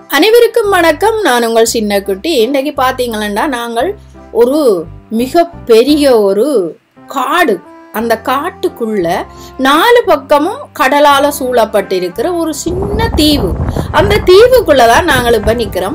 அனைவருக்கும் வணக்கம் நான் உங்கள் சின்ன குட்டி இன்றைக்கு பார்த்தீங்களா நாங்கள் ஒரு மிக பெரிய ஒரு காடு அந்த காட்டுக்குள்ள நாலு பக்கமும் கடலால சூழப்பட்டிருக்கிற ஒரு சின்ன தீவு அந்த தீவுக்குள்ள தான் நாங்கள் இப்ப நிக்கிறோம்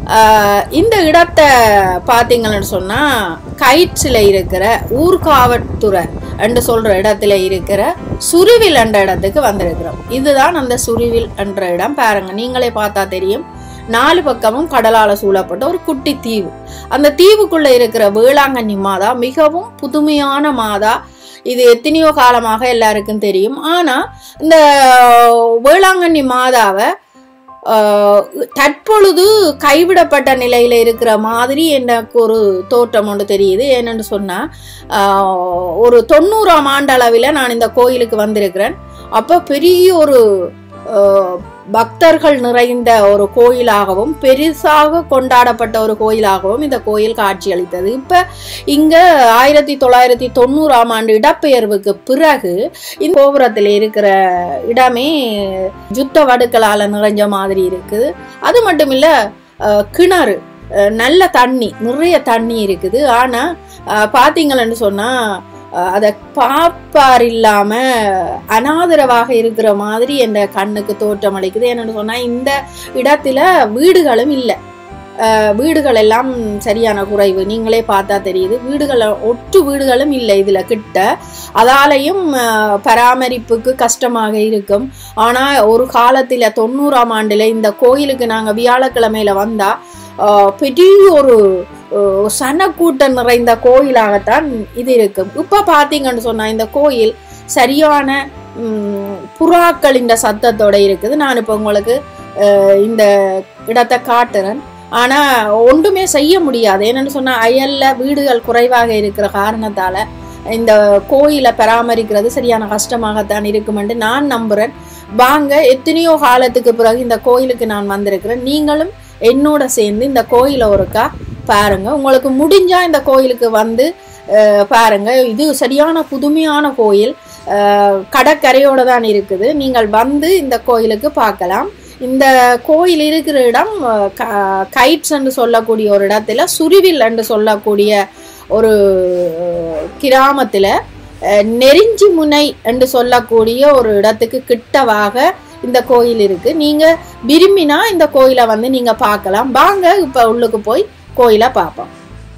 ஆஹ் இந்த இடத்தை பார்த்தீங்கன்னு சொன்னா கைட்ஸில் இருக்கிற ஊர்காவத்துறை என்று சொல்ற இடத்துல இருக்கிற சுருவில் என்ற இடத்துக்கு வந்திருக்கிறோம் இதுதான் அந்த சுருவில் என்ற இடம் பாருங்க நீங்களே பார்த்தா தெரியும் நாலு பக்கமும் கடலால சூழப்பட்ட ஒரு குட்டி தீவு அந்த தீவுக்குள்ள இருக்கிற வேளாங்கண்ணி மாதா மிகவும் புதுமையான மாதா இது எத்தனையோ காலமாக எல்லாருக்கும் தெரியும் ஆனா இந்த வேளாங்கண்ணி மாதாவை ஆஹ், தற்பொழுது கைவிடப்பட்ட நிலையில இருக்கிற மாதிரி எனக்கு ஒரு தோற்றம் ஒன்று தெரியுது ஏன்னு சொன்னா ஆஹ், ஒரு தொண்ணூறாம் ஆண்டு அளவில் நான் இந்த கோயிலுக்கு வந்திருக்கிறேன் அப்போ பெரிய ஒரு ஆஹ், பக்தர்கள் நிறைந்த ஒரு கோயிலாகவும் பெருசாக கொண்டாடப்பட்ட ஒரு கோயிலாகவும் இந்த கோயில் காட்சியளித்தது இப்போ இங்கே ஆயிரத்தி தொள்ளாயிரத்தி தொண்ணூறாம் ஆண்டு இடப்பெயர்வுக்கு பிறகு இந்த கோபுரத்தில் இருக்கிற இடமே ஜுத்த வடுக்களால் நிறைஞ்ச மாதிரி இருக்குது அது மட்டும் இல்லை கிணறு அஹ், நல்ல தண்ணி நிறைய தண்ணி இருக்குது ஆனால் பார்த்தீங்களன்னு சொன்னால் அதை பாப்பார் இல்லாம அனாதரவாக இருக்கிற மாதிரி என் கண்ணுக்கு தோற்றம் அளிக்குது என்னன்னு சொன்னா இந்த இடத்துல வீடுகளும் இல்லை அஹ் வீடுகள் எல்லாம் சரியான குறைவு நீங்களே பார்த்தா தெரியுது வீடுகள் ஒட்டு வீடுகளும் இல்லை இதுல கிட்ட அதாலையும் அஹ், பராமரிப்புக்கு கஷ்டமாக இருக்கும் ஆனா ஒரு காலத்துல தொண்ணூறாம் ஆண்டுல இந்த கோயிலுக்கு நாங்க வியாழக்கிழமையில வந்தா அஹ், பெரிய ஒரு அஹ், சனக்கூட்டம் நிறைந்த கோயிலாகத்தான் இது இருக்கும் இப்ப பாத்தீங்கன்னு சொன்னா இந்த கோயில் சரியான ம், புறாக்களின் சத்தத்தோட இருக்குது நான் இப்போ உங்களுக்கு அஹ், இந்த இடத்தை காட்டுறேன் ஆனா ஒன்றுமே செய்ய முடியாது என்னன்னு சொன்னா அயல்ல வீடுகள் குறைவாக இருக்கிற காரணத்தால இந்த கோயிலை பராமரிக்கிறது சரியான கஷ்டமாகத்தான் இருக்குமென்று நான் நம்புறேன் வாங்க எத்தனையோ காலத்துக்கு பிறகு இந்த கோயிலுக்கு நான் வந்திருக்கிறேன் நீங்களும் என்னோட சேர்ந்து இந்த கோயிலை ஒருக்கா பாருங்க உங்களுக்கு முடிஞ்சா இந்த கோயிலுக்கு வந்து அஹ், பாருங்க இது சரியான புதுமையான கோயில் அஹ், கடற்கரையோட தான் இருக்குது நீங்கள் வந்து இந்த கோயிலுக்கு பார்க்கலாம் இந்த கோயில் இருக்கிற இடம் அஹ், க- கைட்ஸ் என்று சொல்லக்கூடிய ஒரு இடத்துல சுருவில் என்று சொல்லக்கூடிய ஒரு அஹ், கிராமத்துல அஹ், நெருஞ்சி முனை என்று சொல்லக்கூடிய ஒரு இடத்துக்கு கிட்டவாக இந்த கோயில் இருக்கு நீங்க விரும்பினா இந்த கோயிலை வந்து நீங்க பார்க்கலாம் வாங்க இப்ப உள்ளுக்கு போய் கோயிலை பார்ப்போம்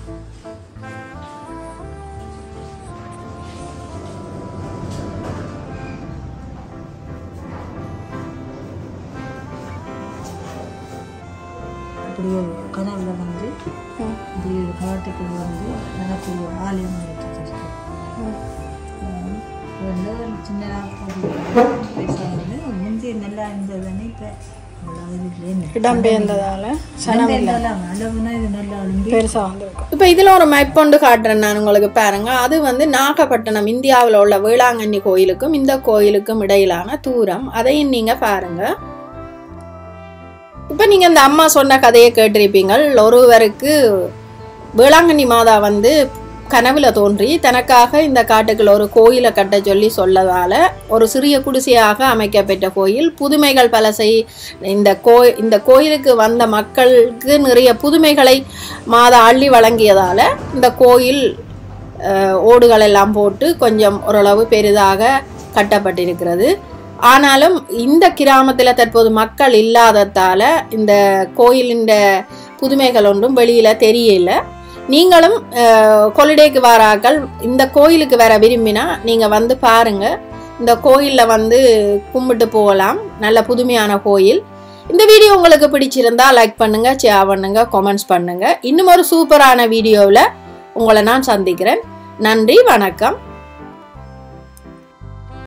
அப்படி ஒரு கனவுல வந்து இப்படி ஒரு காட்டுக்குள்ள வந்து எனக்கு ஒரு ஆலயம் கிடைச்சிருக்கு வந்து ஒரு சின்ன பெருசாக வந்து முந்தி நல்லா இருந்ததுன்னு இப்போ அவ்வளோ இது இல்லை இடம்பெயர்ந்ததால அளவுனா இது நல்லா அழும்பி பெருசா வந்திருக்கும் இப்போ இதுல ஒரு மேப் கொண்டு காட்டுறேன் நான் உங்களுக்கு பாருங்க அது வந்து நாகப்பட்டினம் இந்தியாவில் உள்ள வேளாங்கண்ணி கோயிலுக்கும் இந்த கோயிலுக்கும் இடையிலான தூரம் அதையும் நீங்க பாருங்க இப்போ நீங்க இந்த அம்மா சொன்ன கதையை கேட்டிருப்பீங்கள் ஒருவருக்கு வேளாங்கண்ணி மாதா வந்து கனவுல தோன்றி தனக்காக இந்த காட்டுக்குள்ள ஒரு கோயிலை கட்ட சொல்லி சொல்லதால ஒரு சிறிய குடிசையாக அமைக்கப்பட்ட கோயில் புதுமைகள் பல செய் இந்த கோ இந்த கோயிலுக்கு வந்த மக்களுக்கு நிறைய புதுமைகளை மாதா அள்ளி வழங்கியதால இந்த கோயில் அஹ், ஓடுகள் எல்லாம் போட்டு கொஞ்சம் ஓரளவு பெரிதாக கட்டப்பட்டிருக்கிறது ஆனாலும் இந்த கிராமத்தில் தற்போது மக்கள் இல்லாததால இந்த கோயிலின் புதுமைகள் ஒன்றும் வெளியில தெரியல நீங்களும் கொலிடேக்கு வாராக்கள் இந்த கோயிலுக்கு வர விரும்பினா நீங்க வந்து பாருங்க இந்த கோயில்ல வந்து கும்பிட்டு போகலாம் நல்ல புதுமையான கோயில் இந்த வீடியோ உங்களுக்கு பிடிச்சிருந்தா லைக் பண்ணுங்க ஷேர் பண்ணுங்க கமெண்ட்ஸ் பண்ணுங்க இன்னும் ஒரு சூப்பரான வீடியோவில் உங்களை நான் சந்திக்கிறேன் நன்றி வணக்கம்